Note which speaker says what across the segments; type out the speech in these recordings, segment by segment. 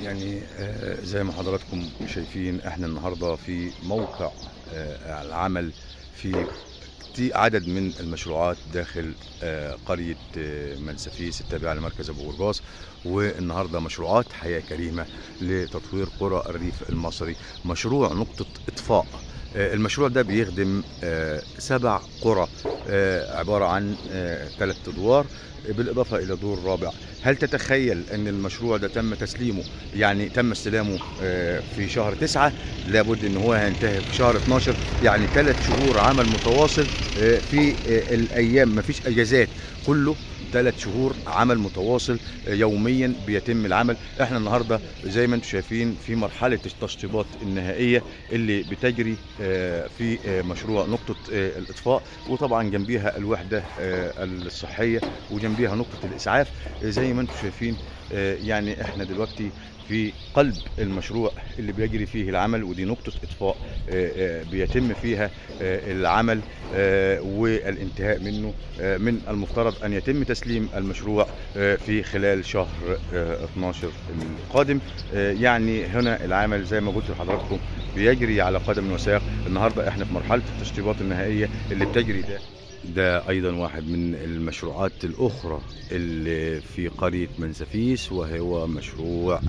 Speaker 1: يعني آه، زي ما حضراتكم شايفين احنا النهارده في موقع آه، العمل في كتي- عدد من المشروعات داخل آه، قرية آه، منسفيس التابعة لمركز أبو قرقاص والنهاردة مشروعات حياة كريمة لتطوير قرى الريف المصري مشروع نقطة إطفاء آه، المشروع ده بيخدم آه، سبع قرى آه، عبارة عن ثلاث أدوار بالإضافة إلى دور رابع هل تتخيل أن المشروع ده تم تسليمه يعني تم استلامه آه، في شهر تسعة لابد أن هو هينتهي في شهر 12 يعني ثلاث شهور عمل متواصل آه، في آه، الأيام مفيش أجازات كله ثلاث شهور عمل متواصل آه، يوميا بيتم العمل احنا النهارده زي ما انتم شايفين في مرحله التشطيبات النهائيه اللي بتجري آه، في آه، مشروع نقطه آه، الاطفاء وطبعا جنبيها الوحده آه، الصحيه وجنبيها نقطه الاسعاف آه، زي ما انتم شايفين آه، يعني احنا دلوقتي في قلب المشروع اللي بيجري فيه العمل ودي نقطة إطفاء آه، آه، بيتم فيها آه، العمل آه، والانتهاء منه آه، من المفترض أن يتم تسليم المشروع آه، في خلال شهر آه، 12 القادم آه، يعني هنا العمل زي ما قلت لحضراتكم بيجري على قدم وساق النهارده احنا في مرحلة التشطيبات النهائية اللي بتجري ده ده ايضا واحد من المشروعات الاخرى اللي في قريه منسفيس وهو مشروع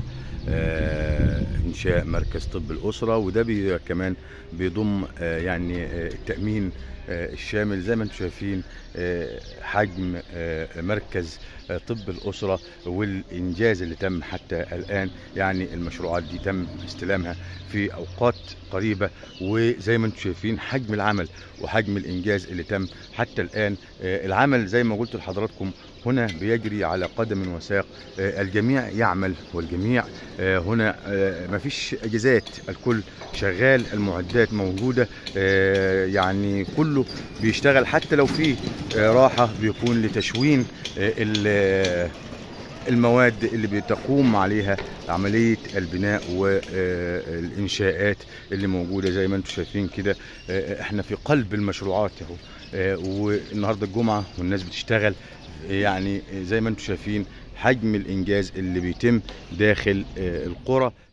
Speaker 1: آه، انشاء مركز طب الاسره وده بي كمان بيضم آه، يعني آه، التامين آه، الشامل زي ما انتم شايفين آه، حجم آه، مركز آه، طب الاسره والانجاز اللي تم حتى الان يعني المشروعات دي تم استلامها في اوقات قريبه وزي ما انتم شايفين حجم العمل وحجم الانجاز اللي تم حتى الان آه، العمل زي ما قلت لحضراتكم هنا بيجري على قدم وساق آه، الجميع يعمل والجميع آه، هنا آه، مفيش اجازات الكل شغال المعدات موجوده آه، يعني كله بيشتغل حتى لو في آه، راحه بيكون لتشوين آه، ال- المواد اللي بتقوم عليها عملية البناء والإنشاءات اللي موجودة زي ما انتم شايفين كده آه، احنا في قلب المشروعات اهو آه، والنهارده الجمعة والناس بتشتغل يعني زي ما انتم شايفين حجم الإنجاز اللي بيتم داخل آه، القرى